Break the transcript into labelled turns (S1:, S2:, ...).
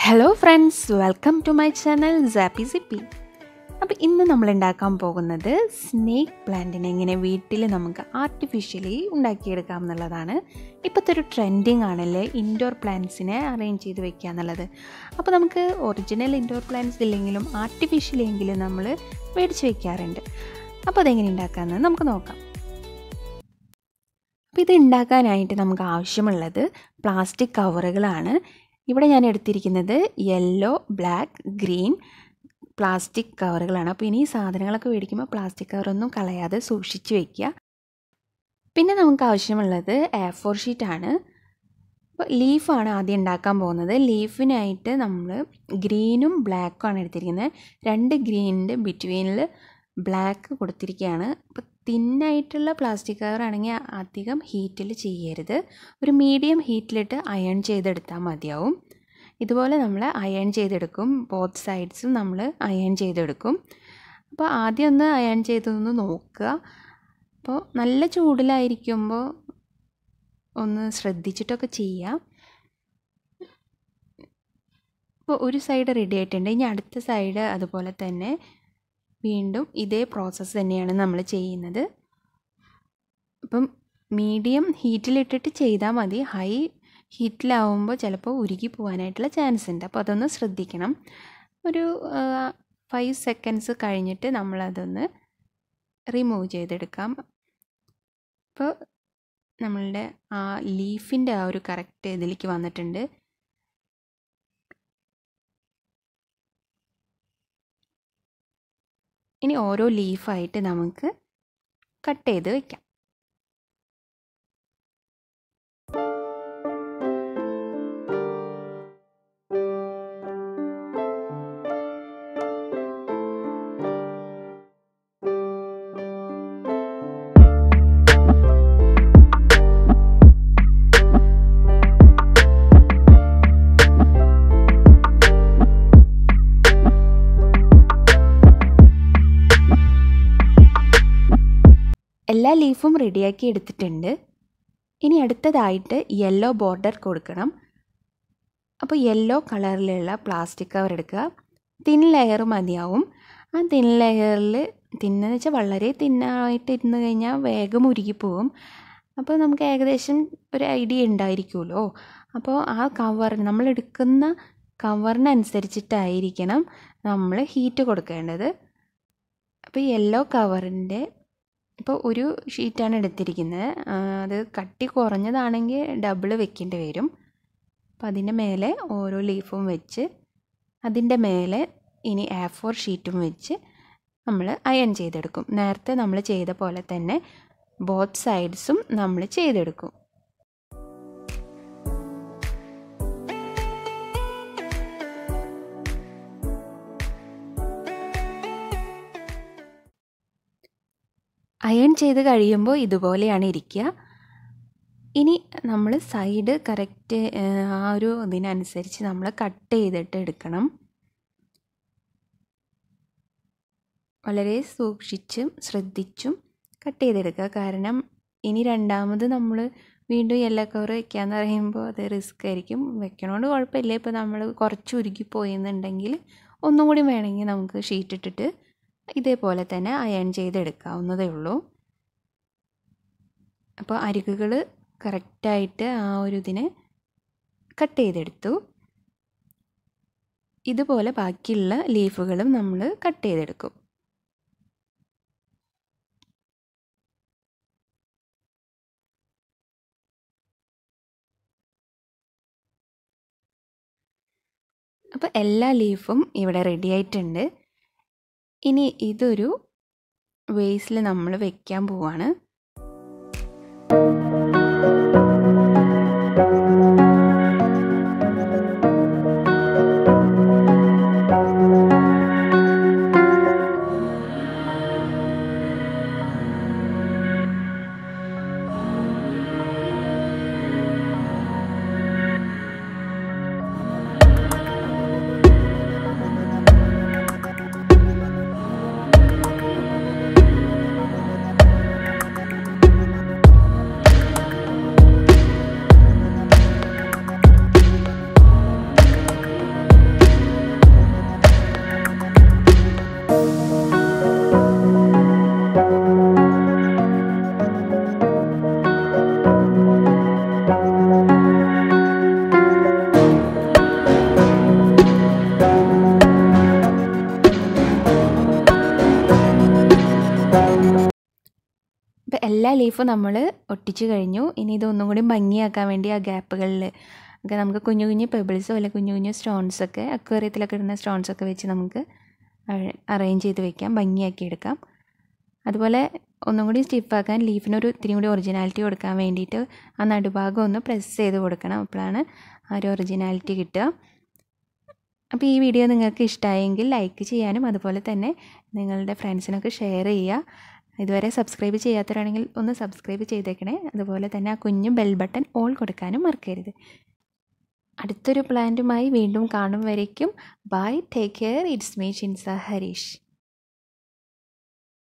S1: hello friends welcome to my channel സാപ്പി സിപ്പി അപ്പോൾ ഇന്ന് നമ്മൾ ഉണ്ടാക്കാൻ പോകുന്നത് സ്നേക്ക് പ്ലാന്റിനെ എങ്ങനെ വീട്ടിൽ നമുക്ക് ആർട്ടിഫിഷ്യലി ഉണ്ടാക്കിയെടുക്കാം എന്നുള്ളതാണ് ഇപ്പോഴത്തെ ഒരു ട്രെൻഡിങ് ആണല്ലേ ഇൻഡോർ പ്ലാന്റ്സിനെ അറേഞ്ച് ചെയ്ത് വെക്കുക എന്നുള്ളത് അപ്പോൾ നമുക്ക് ഒറിജിനൽ ഇൻഡോർ പ്ലാന്റ്സ് ഇല്ലെങ്കിലും ആർട്ടിഫിഷ്യലി എങ്കിലും നമ്മൾ മേടിച്ച് വെക്കാറുണ്ട് അപ്പോൾ അതെങ്ങനെ ഉണ്ടാക്കാമെന്ന് നമുക്ക് നോക്കാം അപ്പോൾ ഇത് ഉണ്ടാക്കാനായിട്ട് നമുക്ക് ആവശ്യമുള്ളത് പ്ലാസ്റ്റിക് കവറുകളാണ് ഇവിടെ ഞാൻ എടുത്തിരിക്കുന്നത് യെല്ലോ ബ്ലാക്ക് ഗ്രീൻ പ്ലാസ്റ്റിക് കവറുകളാണ് അപ്പോൾ ഇനി ഈ സാധനങ്ങളൊക്കെ മേടിക്കുമ്പോൾ പ്ലാസ്റ്റിക് കവറൊന്നും കളയാതെ സൂക്ഷിച്ച് വെക്കുക പിന്നെ നമുക്ക് ആവശ്യമുള്ളത് എ ഫോർ ഷീറ്റാണ് അപ്പോൾ ലീഫാണ് ആദ്യം ഉണ്ടാക്കാൻ പോകുന്നത് ലീഫിനായിട്ട് നമ്മൾ ഗ്രീനും ബ്ലാക്കും ആണ് എടുത്തിരിക്കുന്നത് രണ്ട് ഗ്രീനിൻ്റെ ബിറ്റ്വീനിൽ ബ്ലാക്ക് കൊടുത്തിരിക്കുകയാണ് അപ്പോൾ തിന്നായിട്ടുള്ള പ്ലാസ്റ്റിക് കവർ ആണെങ്കിൽ അധികം ഹീറ്റിൽ ചെയ്യരുത് ഒരു മീഡിയം ഹീറ്റിലിട്ട് അയൺ ചെയ്തെടുത്താൽ മതിയാവും ഇതുപോലെ നമ്മൾ അയൺ ചെയ്തെടുക്കും ബോത്ത് സൈഡ്സും നമ്മൾ അയൺ ചെയ്തെടുക്കും അപ്പോൾ ആദ്യം ഒന്ന് അയൺ ചെയ്തൊന്ന് നോക്കുക അപ്പോൾ നല്ല ചൂടിലായിരിക്കുമ്പോൾ ഒന്ന് ശ്രദ്ധിച്ചിട്ടൊക്കെ ചെയ്യാം അപ്പോൾ ഒരു സൈഡ് റെഡി ആയിട്ടുണ്ട് ഇനി അടുത്ത സൈഡ് അതുപോലെ തന്നെ വീണ്ടും ഇതേ പ്രോസസ്സ് തന്നെയാണ് നമ്മൾ ചെയ്യുന്നത് അപ്പം മീഡിയം ഹീറ്റിലിട്ടിട്ട് ചെയ്താൽ മതി ഹൈ ഹീറ്റിലാവുമ്പോൾ ചിലപ്പോൾ ഉരുകി പോകാനായിട്ടുള്ള ചാൻസ് ഉണ്ട് അപ്പോൾ അതൊന്ന് ശ്രദ്ധിക്കണം ഒരു ഫൈവ് സെക്കൻഡ്സ് കഴിഞ്ഞിട്ട് നമ്മളതൊന്ന് റിമൂവ് ചെയ്തെടുക്കാം അപ്പോൾ നമ്മളുടെ ആ ലീഫിൻ്റെ ആ ഒരു കറക്റ്റ് ഇതിലേക്ക് വന്നിട്ടുണ്ട് ഇനി ഓരോ ലീഫായിട്ട് നമുക്ക് കട്ട് ചെയ്ത് വയ്ക്കാം എല്ലാ ലീഫും റെഡിയാക്കി എടുത്തിട്ടുണ്ട് ഇനി അടുത്തതായിട്ട് യെല്ലോ ബോർഡർ കൊടുക്കണം അപ്പോൾ യെല്ലോ കളറിലുള്ള പ്ലാസ്റ്റിക് കവർ എടുക്കുക തിൻ ലെയർ മതിയാവും ആ തിൻ ലെയറിൽ തിന്നെന്ന് വെച്ചാൽ വളരെ തിന്നായിട്ട് ഇരുന്ന് കഴിഞ്ഞാൽ വേഗം ഉരുകിപ്പോവും അപ്പോൾ നമുക്ക് ഏകദേശം ഒരു ഐഡിയ ഉണ്ടായിരിക്കുമല്ലോ അപ്പോൾ ആ കവർ നമ്മൾ എടുക്കുന്ന കവറിനനുസരിച്ചിട്ടായിരിക്കണം നമ്മൾ ഹീറ്റ് കൊടുക്കേണ്ടത് അപ്പോൾ യെല്ലോ കവറിൻ്റെ ഇപ്പോൾ ഒരു ഷീറ്റാണ് എടുത്തിരിക്കുന്നത് അത് കട്ടി കുറഞ്ഞതാണെങ്കിൽ ഡബിൾ വെക്കേണ്ടി വരും അപ്പോൾ അതിൻ്റെ മേലെ ഓരോ ലീഫും വെച്ച് അതിൻ്റെ മേലെ ഇനി എ ഫോർ ഷീറ്റും വെച്ച് നമ്മൾ അയൺ ചെയ്തെടുക്കും നേരത്തെ നമ്മൾ ചെയ്ത പോലെ തന്നെ ബോത്ത് സൈഡ്സും നമ്മൾ ചെയ്തെടുക്കും അയൺ ചെയ്ത് കഴിയുമ്പോൾ ഇതുപോലെയാണ് ഇരിക്കുക ഇനി നമ്മൾ സൈഡ് കറക്റ്റ് ആ ഒരു ഇതിനനുസരിച്ച് നമ്മൾ കട്ട് ചെയ്തിട്ട് എടുക്കണം വളരെ സൂക്ഷിച്ചും ശ്രദ്ധിച്ചും കട്ട് ചെയ്തെടുക്കുക കാരണം ഇനി രണ്ടാമത് നമ്മൾ വീണ്ടും യെല്ലോ കവർ വെക്കാന്ന് പറയുമ്പോൾ അത് റിസ്ക് ആയിരിക്കും വെക്കണോണ്ട് കുഴപ്പമില്ല ഇപ്പോൾ നമ്മൾ കുറച്ച് ഉരുകിപ്പോയി എന്നുണ്ടെങ്കിൽ ഒന്നും കൂടി വേണമെങ്കിൽ നമുക്ക് ഷീറ്റ് ഇട്ടിട്ട് ഇതേപോലെ തന്നെ അയൺ ചെയ്തെടുക്കാവുന്നതേ ഉള്ളൂ അപ്പോൾ അരികുകൾ കറക്റ്റായിട്ട് ആ ഒരു ഇതിനെ കട്ട് ചെയ്തെടുത്തു ഇതുപോലെ ബാക്കിയുള്ള ലീഫുകളും നമ്മൾ കട്ട് ചെയ്തെടുക്കും അപ്പോൾ എല്ലാ ലീഫും ഇവിടെ റെഡി ആയിട്ടുണ്ട് ഇനി ഇതൊരു വേസിൽ നമ്മൾ വെക്കാൻ പോവാണ് എല്ലാ ലീഫും നമ്മൾ ഒട്ടിച്ച് കഴിഞ്ഞു ഇനി ഇതൊന്നും കൂടി ഭംഗിയാക്കാൻ വേണ്ടി ആ ഗ്യാപ്പുകളിൽ ഒക്കെ നമുക്ക് കുഞ്ഞു കുഞ്ഞു പെബിൾസോ അല്ലെങ്കിൽ കുഞ്ഞു കുഞ്ഞു സ്റ്റോൺസൊക്കെ അക്വേറിയത്തിലൊക്കെ ഇടുന്ന സ്റ്റോൺസൊക്കെ വെച്ച് നമുക്ക് അറേഞ്ച് ചെയ്ത് വെക്കാം ഭംഗിയാക്കി എടുക്കാം അതുപോലെ ഒന്നും കൂടി സ്റ്റിഫാക്കാൻ ലീഫിനൊരു ഇത്തിരി കൂടി ഒറിജിനാലിറ്റി കൊടുക്കാൻ വേണ്ടിയിട്ട് ആ നടുഭാഗം ഒന്ന് പ്രസ് ചെയ്ത് കൊടുക്കണം അപ്പോഴാണ് ആ ഒരു ഒറിജിനാലിറ്റി കിട്ടുക അപ്പോൾ ഈ വീഡിയോ നിങ്ങൾക്ക് ഇഷ്ടമായെങ്കിൽ ലൈക്ക് ചെയ്യാനും അതുപോലെ തന്നെ നിങ്ങളുടെ ഫ്രണ്ട്സിനൊക്കെ ഷെയർ ചെയ്യുക ഇതുവരെ സബ്സ്ക്രൈബ് ചെയ്യാത്തവരാണെങ്കിൽ ഒന്ന് സബ്സ്ക്രൈബ് ചെയ്തേക്കണേ അതുപോലെ തന്നെ ആ കുഞ്ഞു ബെൽ ബട്ടൺ ഓൾ കൊടുക്കാനും മറക്കരുത് അടുത്തൊരു പ്ലാന്റുമായി വീണ്ടും കാണും വരയ്ക്കും bye take care it's me Shinsa Harish